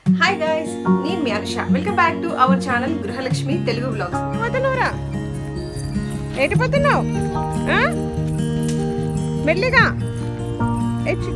Hi guys నేను మీ Anusha welcome back to our channel Gruhalakshmi Telugu blogs పోతున్నావురా ఎటు పోతున్నావు ఆ? మెల్లిగా ఏ చి-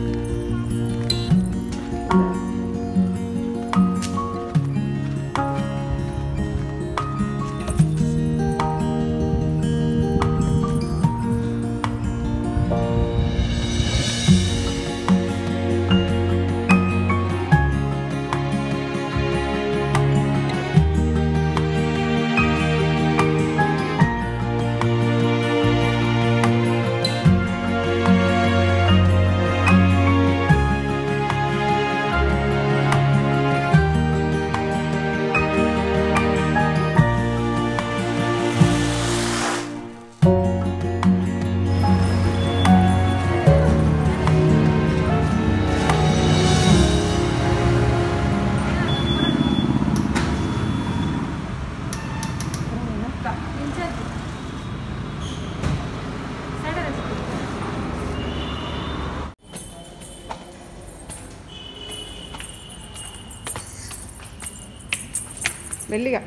మెల్లిగా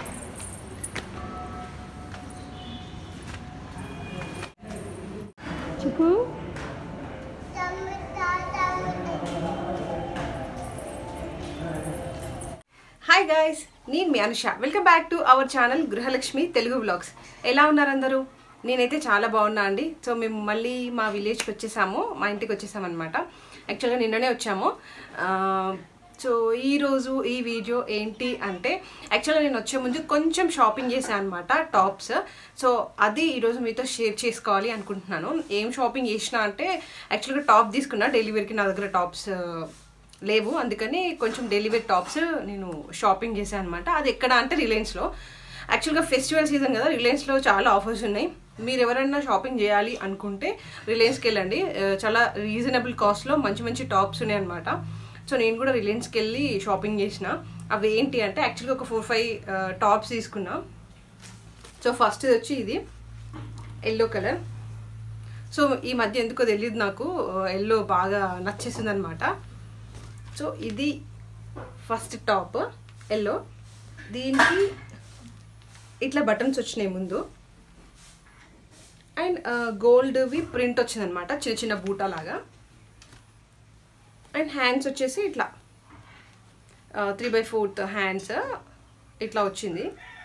చెప్పు హాయ్ గైస్ నేను మీ Anusha welcome back to our channel Gruhalakshmi Telugu blogs ఎలా ఉన్నారు అందరూ నేనైతే చాలా బాగున్నా అండి సో మేము మళ్ళీ మా విలేజ్కి వచ్చేసాము మా ఇంటికి వచ్చేసాము అనమాట యాక్చువల్గా నిన్ననే వచ్చాము ఆ, సో ఈ రోజు ఈ వీడియో ఏంటి అంటే యాక్చువల్గా నేను వచ్చే ముందు కొంచెం షాపింగ్ చేశాను అనమాట టాప్స్ సో అది ఈరోజు మీతో షేర్ చేసుకోవాలి అనుకుంటున్నాను ఏం షాపింగ్ చేసినా అంటే యాక్చువల్గా టాప్ తీసుకున్నా డెలివరీకి నా దగ్గర టాప్స్ లేవు అందుకని కొంచెం డెలివరీ టాప్స్ నేను షాపింగ్ చేశాను అనమాట అది ఎక్కడ అంటే రిలయన్స్లో యాక్చువల్గా ఫెస్టివల్ సీజన్ కదా రిలయన్స్లో చాలా ఆఫర్స్ ఉన్నాయి మీరు ఎవరైనా షాపింగ్ చేయాలి అనుకుంటే రిలయన్స్కి వెళ్ళండి ఆ, చాలా రీజనబుల్ కాస్ట్లో మంచి మంచి టాప్స్ ఉన్నాయి అనమాట సో నేను కూడా రిలయన్స్కి వెళ్ళి షాపింగ్ చేసిన అవి ఏంటి అంటే యాక్చువల్గా ఒక ఫోర్ ఫైవ్ టాప్స్ తీసుకున్నా సో ఫస్ట్ వచ్చి ఇది ఎల్లో కలర్ సో ఈ మధ్య ఎందుకో తెలియదు నాకు ఎల్లో బాగా నచ్చేసింది అనమాట సో ఇది ఫస్ట్ టాప్ ఎల్లో దీనికి ఇట్లా బటన్స్ వచ్చినాయి ముందు అండ్ గోల్డ్వి ప్రింట్ వచ్చిందనమాట చిన్న చిన్న బూటా లాగా అండ్ హ్యాండ్స్ వచ్చేసి ఇట్లా త్రీ బై ఫోర్త్ హ్యాండ్స్ ఇట్లా వచ్చింది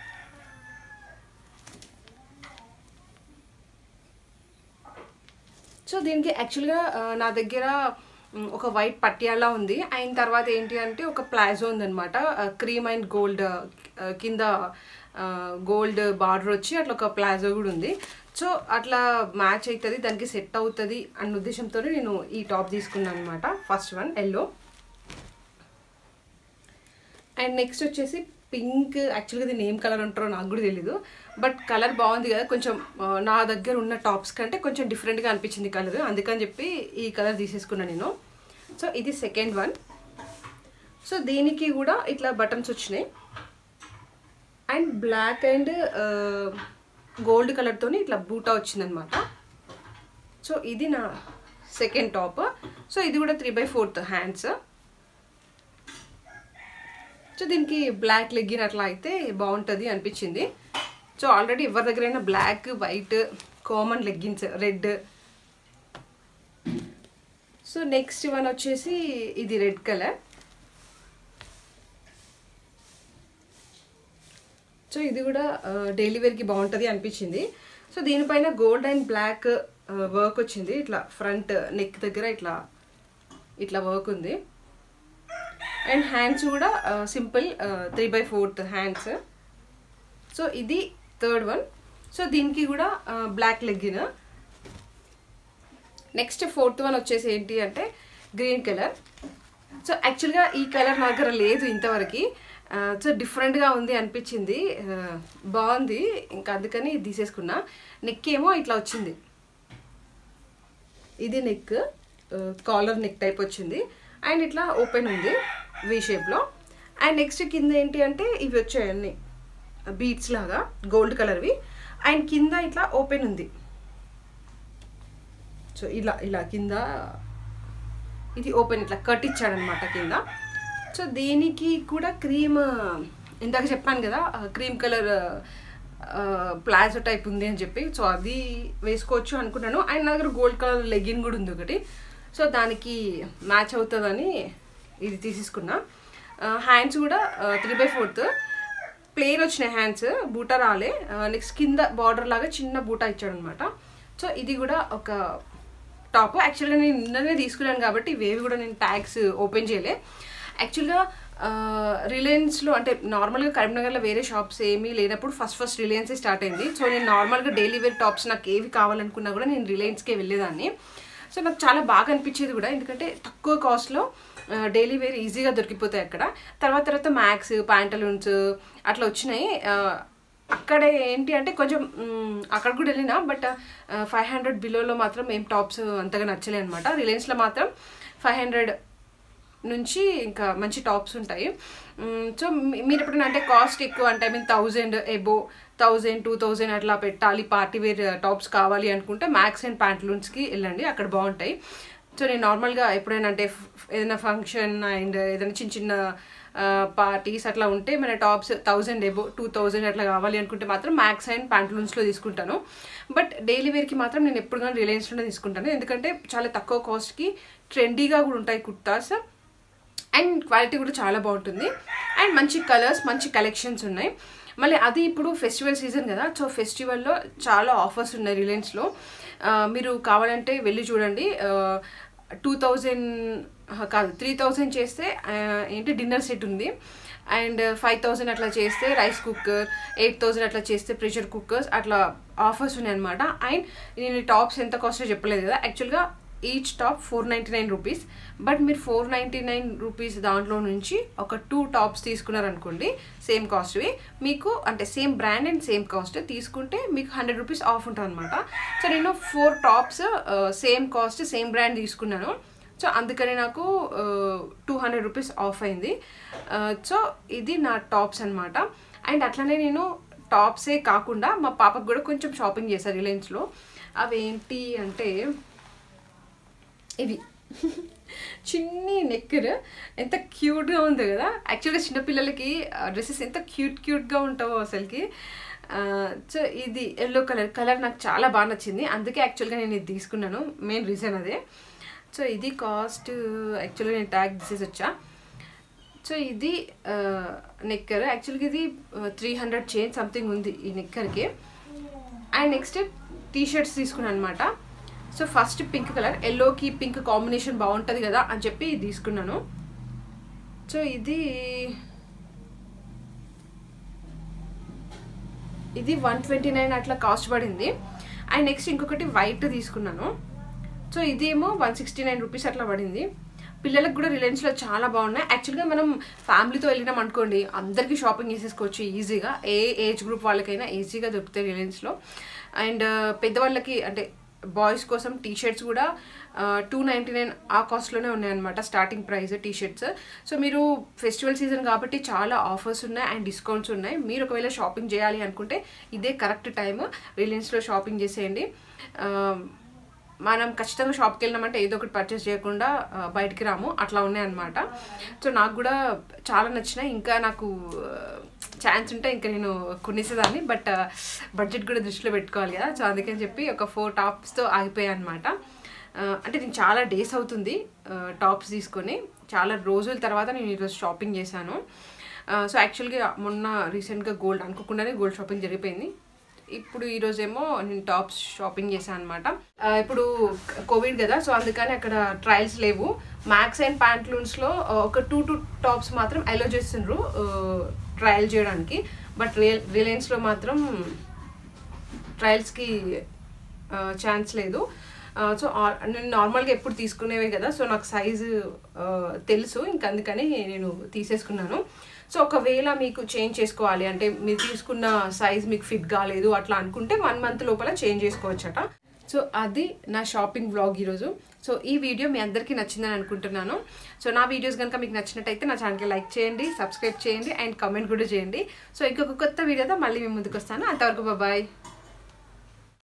సో దీనికి యాక్చువల్గా ఆ, నా దగ్గర మ్, ఒక వైట్ పట్టియాలా ఉంది అయిన తర్వాత ఏంటి అంటే ఒక ప్లాజో ఉందనమాట క్రీమ్ అండ్ గోల్డ్ ఆ, కింద గోల్డ్ బార్డర్ వచ్చి అట్లా ఒక ప్లాజో కూడా ఉంది సో అట్లా మ్యాచ్ అవుతుంది దానికి సెట్ అవుతుంది అన్న ఉద్దేశంతో నేను ఈ టాప్ తీసుకున్నాను అనమాట first one yellow and next వచ్చేసి పింక్ యాక్చువల్గా దీన్ని ఏం కలర్ ఉంటారో నాకు కూడా తెలీదు బట్ కలర్ బాగుంది కదా కొంచెం ఆ, నా దగ్గర ఉన్న టాప్స్ కంటే కొంచెం డిఫరెంట్గా అనిపించింది కలర్ అందుకని చెప్పి ఈ కలర్ తీసేసుకున్నాను నేను సో ఇది సెకండ్ వన్ సో దీనికి కూడా ఇట్లా బటన్స్ వచ్చినాయి అండ్ బ్లాక్ అండ్ గోల్డ్ కలర్తో ఇట్లా బూటా వచ్చిందనమాట సో ఇది నా సెకండ్ టాప్ సో ఇది కూడా three by fourth hands so దీనికి బ్లాక్ లెగ్గిన్ అట్లా అయితే బాగుంటుంది అనిపించింది సో ఆల్రెడీ ఎవరి దగ్గరైనా black white common leggings red so next one వచ్చేసి ఇది రెడ్ కలర్ సో ఇది కూడా డైలీ వేర్కి బాగుంటుంది అనిపించింది సో దీనిపైన గోల్డ్ అండ్ బ్లాక్ వర్క్ వచ్చింది ఇట్లా ఫ్రంట్ నెక్ దగ్గర ఇట్లా ఇట్లా వర్క్ ఉంది అండ్ హ్యాండ్స్ కూడా simple three by fourth hands so ఇది థర్డ్ వన్ సో దీనికి కూడా black legging next fourth one వచ్చేసి ఏంటి అంటే గ్రీన్ కలర్ సో యాక్చువల్గా ఈ కలర్ నా దగ్గర లేదు ఇంతవరకు సో డిఫరెంట్గా ఉంది అనిపించింది ఆ, బాగుంది ఇంకా అందుకని ఇది తీసేసుకున్నా నెక్ ఏమో ఇట్లా వచ్చింది ఇది నెక్ కాలర్ నెక్ టైప్ వచ్చింది అండ్ ఇట్లా ఓపెన్ ఉంది వి షేప్లో అండ్ నెక్స్ట్ కింద ఏంటి అంటే ఇవి వచ్చాయి అన్ని బీట్స్ లాగా గోల్డ్ కలర్వి అండ్ కింద ఇట్లా ఓపెన్ ఉంది సో ఇలా ఇలా కింద ఇది ఓపెన్ ఇట్లా కట్ ఇచ్చాడనమాట కింద సో దీనికి కూడా క్రీమ్ ఇందాక చెప్పాను కదా క్రీమ్ కలర్ ప్లాజో టైప్ ఉంది అని చెప్పి సో అది వేసుకోవచ్చు అనుకున్నాను అండ్ నా దగ్గర గోల్డ్ కలర్ లెగిన్ కూడా ఉంది ఒకటి సో దానికి మ్యాచ్ అవుతుందని ఇది తీసేసుకున్నా హ్యాండ్స్ కూడా త్రీ బై ఫోర్త్ ప్లేన్ వచ్చినాయి హ్యాండ్స్ బూటా రాలే నెక్స్ట్ కింద బార్డర్ లాగా చిన్న బూటా ఇచ్చాడు అనమాట సో ఇది కూడా ఒక టాప్ యాక్చువల్గా నేను నిన్ననే తీసుకున్నాను కాబట్టి ఇవేవి కూడా నేను ట్యాగ్స్ ఓపెన్ చేయలే యాక్చువల్గా రిలయన్స్లో అంటే నార్మల్గా కరీంనగర్లో వేరే షాప్స్ ఏమీ లేనప్పుడు ఫస్ట్ ఫస్ట్ రిలయన్సే స్టార్ట్ అయింది సో నేను నార్మల్గా డైలీ వేర్ టాప్స్ నాకు ఏవి కావాలనుకున్నా కూడా నేను రిలయన్స్కే వెళ్ళేదాన్ని సో నాకు చాలా బాగా అనిపించేది కూడా ఎందుకంటే తక్కువ కాస్ట్లో డైలీ వేర్ ఈజీగా దొరికిపోతాయి అక్కడ తర్వాత తర్వాత మ్యాక్స్ ప్యాంటలూన్స్ అట్లా వచ్చినాయి ఆ, అక్కడ ఏంటి అంటే కొంచెం మ్, అక్కడ కూడా వెళ్ళినా బట్ ఫైవ్ హండ్రెడ్ బిలోలో మాత్రం ఏం టాప్స్ అంతగా నచ్చలే అనమాట రిలయన్స్లో మాత్రం ఫైవ్ హండ్రెడ్ నుంచి ఇంకా మంచి టాప్స్ ఉంటాయి మ్, సో మీ- మీరు ఎప్పుడైనా అంటే కాస్ట్ ఎక్కువ అంటే I mean thousand above thousand two thousand అట్లా పెట్టాలి పార్టీ వేర్ టాప్స్ కావాలి అనుకుంటే మ్యాక్స్ అండ్ ప్యాంట్లూన్స్కి వెళ్ళండి అక్కడ బాగుంటాయి సో నేను నార్మల్గా ఎప్పుడైనా అంటే ఫ్- ఏదైనా ఫంక్షన్ అండ్ ఏదైనా చిన్న చిన్న పార్టీస్ అట్లా ఉంటే మన tops thousand above two thousand అట్లా కావాలి అనుకుంటే మాత్రం మ్యాక్స్ అండ్ ప్యాంట్లూన్స్లో తీసుకుంటాను బట్ డైలీ వేర్కి మాత్రం నేను ఎప్పుడు కానీ రిలయన్స్లోనే తీసుకుంటాను ఎందుకంటే చాలా తక్కువ కాస్ట్కి ట్రెండీగా కూడా ఉంటాయి కుర్తాస్ అండ్ క్వాలిటీ కూడా చాలా బాగుంటుంది అండ్ మంచి కలర్స్ మంచి కలెక్షన్స్ ఉన్నాయి మళ్ళీ అది ఇప్పుడు ఫెస్టివల్ సీజన్ కదా సో ఫెస్టివల్లో చాలా ఆఫర్స్ ఉన్నాయి రిలయన్స్లో మీరు కావాలంటే వెళ్ళి చూడండి టూ థౌజండ్ కాదు త్రీ థౌజండ్ చేస్తే ఆ, ఏంటి డిన్నర్ సెట్ ఉంది అండ్ ఫైవ్ థౌజండ్ అట్లా చేస్తే రైస్ కుక్కర్ ఎయిట్ థౌజండ్ అట్లా చేస్తే ప్రెషర్ కుక్కర్స్ అట్లా ఆఫర్స్ ఉన్నాయి అనమాట అండ్ నేను ఈ టాప్స్ ఎంత కాస్టో చెప్పలేదు కదా యాక్చువల్గా each top four ninety nine rupees but మీరు ఫోర్ నైంటీ నైన్ రూపీస్ దాంట్లో నుంచి ఒక టూ టాప్స్ తీసుకున్నారనుకోండి సేమ్ కాస్ట్వి మీకు అంటే same brand and same cost తీసుకుంటే మీకు హండ్రెడ్ రూపీస్ ఆఫ్ ఉంటుంది అనమాట సో నేను four tops same cost same brand తీసుకున్నాను సో అందుకని నాకు టూ హండ్రెడ్ రూపీస్ ఆఫ్ అయింది సో ఇది నా టాప్స్ అనమాట అండ్ అట్లనే నేను టాప్సే కాకుండా మా పాపకు కూడా కొంచెం షాపింగ్ చేశాను రిలయన్స్లో అవేంటి అంటే ఇవి చిన్ని నెక్కర్ ఎంత క్యూట్గా ఉంది కదా యాక్చువల్గా చిన్నపిల్లలకి డ్రెస్సెస్ ఎంత క్యూట్ క్యూట్గా ఉంటావో అసలుకి సో ఇది ఎల్లో కలర్ కలర్ నాకు చాలా బాగా నచ్చింది అందుకే యాక్చువల్గా నేను ఇది తీసుకున్నాను మెయిన్ రీజన్ అదే సో ఇది కాస్ట్ యాక్చువల్గా నేను ట్యాగ్ తీసేసి వచ్చా సో ఇది నెక్కర్ యాక్చువల్గా ఇది త్రీ హండ్రెడ్ చేంజ్ సంథింగ్ ఉంది ఈ నెక్కర్కి అండ్ నెక్స్ట్ టీ షర్ట్స్ తీసుకున్నాను అనమాట సో ఫస్ట్ పింక్ కలర్ ఎల్లోకి పింక్ కాంబినేషన్ బాగుంటుంది కదా అని చెప్పి ఇది తీసుకున్నాను సో ఇది ఇది వన్ ట్వంటీ నైన్ అట్లా కాస్ట్ పడింది అండ్ నెక్స్ట్ ఇంకొకటి వైట్ తీసుకున్నాను సో ఇదేమో వన్ సిక్స్టీ నైన్ రూపీస్ అట్లా పడింది పిల్లలకు కూడా రిలయన్స్లో చాలా బాగున్నాయి యాక్చువల్గా మనం ఫ్యామిలీతో వెళ్ళినాం అనుకోండి అందరికీ షాపింగ్ చేసేసుకోవచ్చు ఈజీగా ఏ ఏజ్ గ్రూప్ వాళ్ళకైనా ఈజీగా దొరుకుతాయి రిలయన్స్లో అండ్ పెద్దవాళ్ళకి అంటే బాయ్స్ కోసం టీ షర్ట్స్ కూడా టూ నైంటీ నైన్ ఆ కాస్ట్లోనే ఉన్నాయన్నమాట starting price T shirts so మీరు ఫెస్టివల్ సీజన్ కాబట్టి చాలా ఆఫర్స్ ఉన్నాయి అండ్ డిస్కౌంట్స్ ఉన్నాయి మీరు ఒకవేళ షాపింగ్ చేయాలి అనుకుంటే ఇదే కరెక్ట్ టైం రిలయన్స్లో షాపింగ్ చేసేయండి ఆ, మనం ఖచ్చితంగా షాప్కి వెళ్ళినామంటే ఏదో ఒకటి పర్చేస్ చేయకుండా ఆ, బయటికి రాము అట్లా ఉన్నాయన్నమాట సో నాకు కూడా చాలా నచ్చినాయి ఇంకా నాకు ఛాన్స్ ఉంటే ఇంకా నేను కొనేసేదాన్ని బట్ బడ్జెట్ కూడా దృష్టిలో పెట్టుకోవాలి కదా సో అందుకని చెప్పి ఒక ఫోర్ టాప్స్తో ఆగిపోయాయి అనమాట అంటే నేను చాలా డేస్ అవుతుంది టాప్స్ తీసుకొని చాలా రోజుల తర్వాత నేను ఈరోజు షాపింగ్ చేశాను సో యాక్చువల్గా మొన్న రీసెంట్గా గోల్డ్ అనుకోకుండానే గోల్డ్ షాపింగ్ జరిగిపోయింది ఇప్పుడు ఈరోజేమో నేను టాప్స్ షాపింగ్ చేశాను అనమాట ఇప్పుడు కోవిడ్ కదా సో అందుకని అక్కడ ట్రయల్స్ లేవు మ్యాక్స్ అండ్ ప్యాంట్లూన్స్లో ఒక టూ టూ టాప్స్ మాత్రం అలో చేస్తుండ్రు ట్రయల్ చేయడానికి బట్ రియల్ రిలయన్స్లో మాత్రం ట్రయల్స్కి ఛాన్స్ లేదు సో నేను నార్మల్గా ఎప్పుడు తీసుకునేవే కదా సో నాకు సైజు తెలుసు ఇంక అందుకని నేను తీసేసుకున్నాను సో ఒకవేళ మీకు చేంజ్ చేసుకోవాలి అంటే మీరు తీసుకున్న సైజ్ మీకు ఫిట్ కాలేదు అట్లా అనుకుంటే వన్ మంత్ లోపల చేంజ్ చేసుకోవచ్చట సో అది నా షాపింగ్ బ్లాగ్ ఈరోజు సో ఈ వీడియో మీ అందరికీ నచ్చిందని అనుకుంటున్నాను సో నా వీడియోస్ కనుక మీకు నచ్చినట్టయితే నా ఛానల్కి లైక్ చేయండి సబ్స్క్రైబ్ చేయండి అండ్ కామెంట్ కూడా చేయండి సో ఇంకొక కొత్త వీడియోతో మళ్ళీ మీ ముందుకు వస్తాను అంతవరకు బాయ్